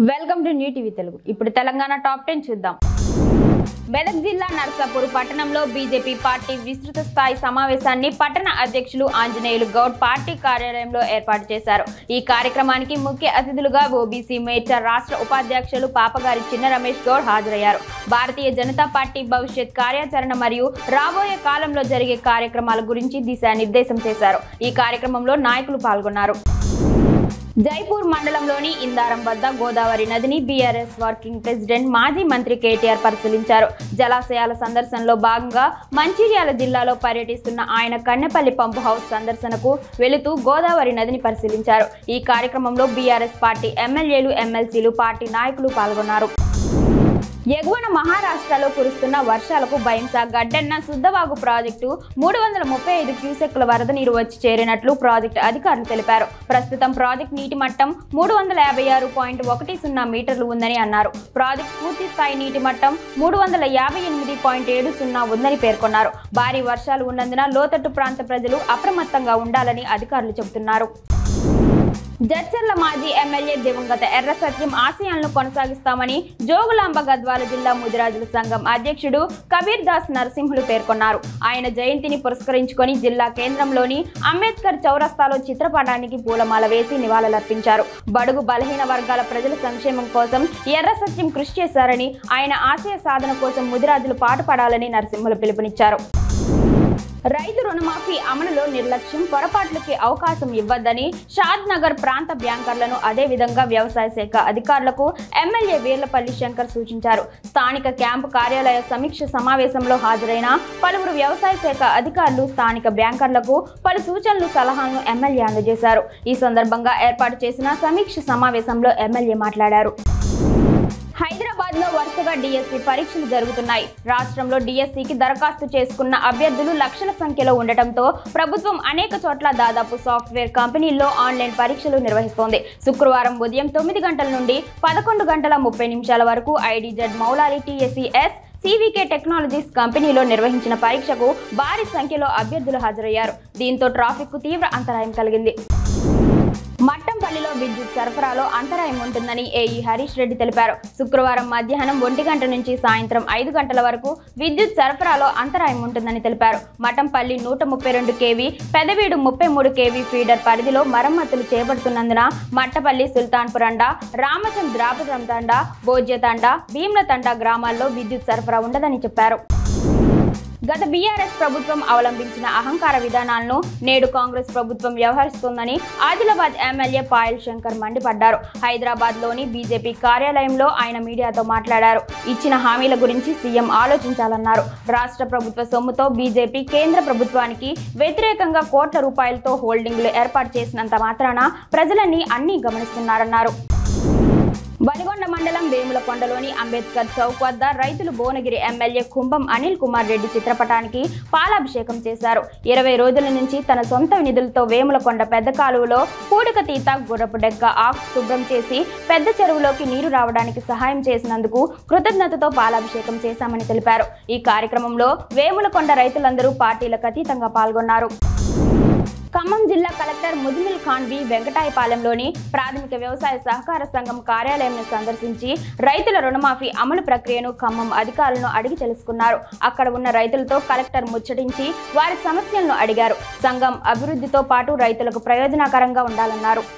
welcome to new TV Telugu ఇప్పుడు Telangana top ten చూద్దాం మెదక్ జిల్లా నర్సాపూర్ పట్టణంలో బీజేపీ పార్టీ విస్తృత స్థాయి సమావేశాన్ని పట్టణ అధ్యక్షులు ఆంజనేయులు గౌడ్ పార్టీ కార్యాలయంలో ఏర్పాటు చేశారు ఈ కార్యక్రమానికి ముఖ్య అతిథులుగా ఓబీసీ మేర్చా రాష్ట్ర ఉపాధ్యక్షులు పాపగారి చిన్న రమేష్ గౌడ్ హాజరయ్యారు భారతీయ జనతా పార్టీ భవిష్యత్ కార్యాచరణ మరియు రాబోయే కాలంలో జరిగే కార్యక్రమాల గురించి దిశానిర్దేశం చేశారు ఈ కార్యక్రమంలో నాయకులు పాల్గొన్నారు జైపూర్ మండలంలోని ఇందారం వద్ద గోదావరి నదిని బీఆర్ఎస్ వర్కింగ్ ప్రెసిడెంట్ మాజీ మంత్రి కేటీఆర్ పరిశీలించారు జలాశయాల సందర్శనలో భాగంగా మంచిర్యాల జిల్లాలో పర్యటిస్తున్న ఆయన కన్నెపల్లి పంపు హౌస్ సందర్శనకు వెళుతూ గోదావరి నదిని పరిశీలించారు ఈ కార్యక్రమంలో బీఆర్ఎస్ పార్టీ ఎమ్మెల్యేలు ఎమ్మెల్సీలు పార్టీ నాయకులు పాల్గొన్నారు ఎగువన మహారాష్ట్రలో కురుస్తున్న వర్షాలకు భయంసా గడ్డన్న శుద్ధవాగు ప్రాజెక్టు మూడు వందల ముప్పై ఐదు క్యూసెక్ల వరద నీరు వచ్చి చేరినట్లు ప్రాజెక్టు అధికారులు తెలిపారు ప్రస్తుతం ప్రాజెక్ట్ నీటి మట్టం మూడు వందల యాభై ఆరు పాయింట్ ఒకటి సున్నా మీటర్లు ఉందని అన్నారు ప్రాజెక్ట్ పూర్తి స్థాయి నీటి మట్టం మూడు వందల యాభై ఎనిమిది పాయింట్ ఏడు సున్నా ఉందని పేర్కొన్నారు భారీ వర్షాలు ఉన్నందున లోతట్టు ప్రాంత ప్రజలు అప్రమత్తంగా ఉండాలని అధికారులు చెబుతున్నారు జడ్చర్ల మాజీ ఎమ్మెల్యే దివంగత ఎర్ర సత్యం ఆశయాలను కొనసాగిస్తామని జోగులాంబ గద్వాల జిల్లా ముదిరాజుల సంఘం అధ్యక్షుడు కబీర్ దాస్ నరసింహులు పేర్కొన్నారు ఆయన జయంతిని పురస్కరించుకొని జిల్లా కేంద్రంలోని అంబేద్కర్ చౌరస్తాలో చిత్రపటానికి పూలమాల వేసి నివాళులర్పించారు బడుగు బలహీన వర్గాల ప్రజల సంక్షేమం కోసం ఎర్ర సత్యం కృషి చేశారని ఆయన ఆశయ సాధన కోసం ముదిరాజులు పాటుపడాలని నరసింహులు పిలుపునిచ్చారు రైతు రుణమాఫీ అమలులో నిర్లక్ష్యం పొరపాట్లకి అవకాశం ఇవ్వద్దని షాద్ నగర్ ప్రాంత బ్యాంకర్లను అదేవిధంగా వ్యవసాయ శాఖ అధికారులకు ఎమ్మెల్యే వీర్లపల్లి శంకర్ సూచించారు స్థానిక క్యాంపు కార్యాలయ సమీక్ష సమావేశంలో హాజరైన పలువురు వ్యవసాయ శాఖ అధికారులు స్థానిక బ్యాంకర్లకు పలు సూచనలు సలహాలను ఎమ్మెల్యే అందజేశారు ఈ సందర్భంగా ఏర్పాటు చేసిన సమీక్ష సమావేశంలో ఎమ్మెల్యే మాట్లాడారు హైదరాబాద్ లో వరుసగా డిఎస్సి పరీక్షలు జరుగుతున్నాయి రాష్ట్రంలో డిఎస్సికి దరఖాస్తు చేసుకున్న అభ్యర్థులు లక్షల సంఖ్యలో ఉండటంతో ప్రభుత్వం అనేక చోట్ల దాదాపు సాఫ్ట్వేర్ కంపెనీల్లో ఆన్లైన్ పరీక్షలు నిర్వహిస్తోంది శుక్రవారం ఉదయం తొమ్మిది గంటల నుండి పదకొండు గంటల ముప్పై నిమిషాల వరకు IDZ Moulali TSCS CVK technologies కంపెనీలో నిర్వహించిన పరీక్షకు భారీ సంఖ్యలో అభ్యర్థులు హాజరయ్యారు దీంతో ట్రాఫిక్ కు తీవ్ర అంతరాయం కలిగింది మట్టంపల్లిలో విద్యుత్ సరఫరాలో అంతరాయం ఉంటుందని ఏఈ హరీష్ రెడ్డి తెలిపారు శుక్రవారం మధ్యాహ్నం ఒంటి గంట నుంచి సాయంత్రం ఐదు గంటల వరకు విద్యుత్ సరఫరాలో అంతరాయం ఉంటుందని తెలిపారు మఠంపల్లి నూట ముప్పై రెండు కేవీ పెదవీడు ముప్పై మూడు కేవీ ఫీడర్ పరిధిలో మరమ్మతులు చేపడుతున్నందున మట్టపల్లి సుల్తాన్పురండ రామచంద్రాపురం తండ భోజ్యతండ భీమ్ల తండ గ్రామాల్లో విద్యుత్ సరఫరా ఉండదని చెప్పారు గత బీఆర్ఎస్ ప్రభుత్వం అవలంబించిన అహంకార విధానాలను నేడు కాంగ్రెస్ ప్రభుత్వం వ్యవహరిస్తోందని ఆదిలాబాద్ ఎమ్మెల్యే పాయల్ శంకర్ మండిపడ్డారు హైదరాబాద్ లోని బీజేపీ కార్యాలయంలో ఆయన మీడియాతో మాట్లాడారు ఇచ్చిన హామీల గురించి సీఎం ఆలోచించాలన్నారు రాష్ట్ర ప్రభుత్వ సొమ్ముతో బీజేపీ కేంద్ర ప్రభుత్వానికి వ్యతిరేకంగా కోట్ల రూపాయలతో హోల్డింగ్లు ఏర్పాటు చేసినంత మాత్రాన ప్రజలన్నీ అన్నీ గమనిస్తున్నారన్నారు వలిగొండ మండలం వేములకొండలోని అంబేద్కర్ చౌక్ వద్ద రైతులు భువనగిరి ఎమ్మెల్యే కుంభం అనిల్ కుమార్ రెడ్డి చిత్రపటానికి పాలాభిషేకం చేశారు ఇరవై రోజుల నుంచి తన సొంత నిధులతో వేములకొండ పెద్ద కాలువలో పూడిక తీత గుర్రపు డెక్క ఆకు శుభ్రం చేసి పెద్ద చెరువులోకి నీరు రావడానికి సహాయం చేసినందుకు కృతజ్ఞతతో పాలాభిషేకం చేశామని తెలిపారు ఈ కార్యక్రమంలో వేములకొండ రైతులందరూ పార్టీలకు అతీతంగా పాల్గొన్నారు ఖమ్మం జిల్లా కలెక్టర్ ముజిమిల్ ఖాన్ బి వెంకటాయపాలెంలోని ప్రాథమిక వ్యవసాయ సహకార సంఘం కార్యాలయంను సందర్శించి రైతుల రుణమాఫీ అమలు ప్రక్రియను ఖమ్మం అధికారులను అడిగి తెలుసుకున్నారు అక్కడ ఉన్న రైతులతో కలెక్టర్ ముచ్చటించి వారి సమస్యలను అడిగారు సంఘం అభివృద్ధితో పాటు రైతులకు ప్రయోజనకరంగా ఉండాలన్నారు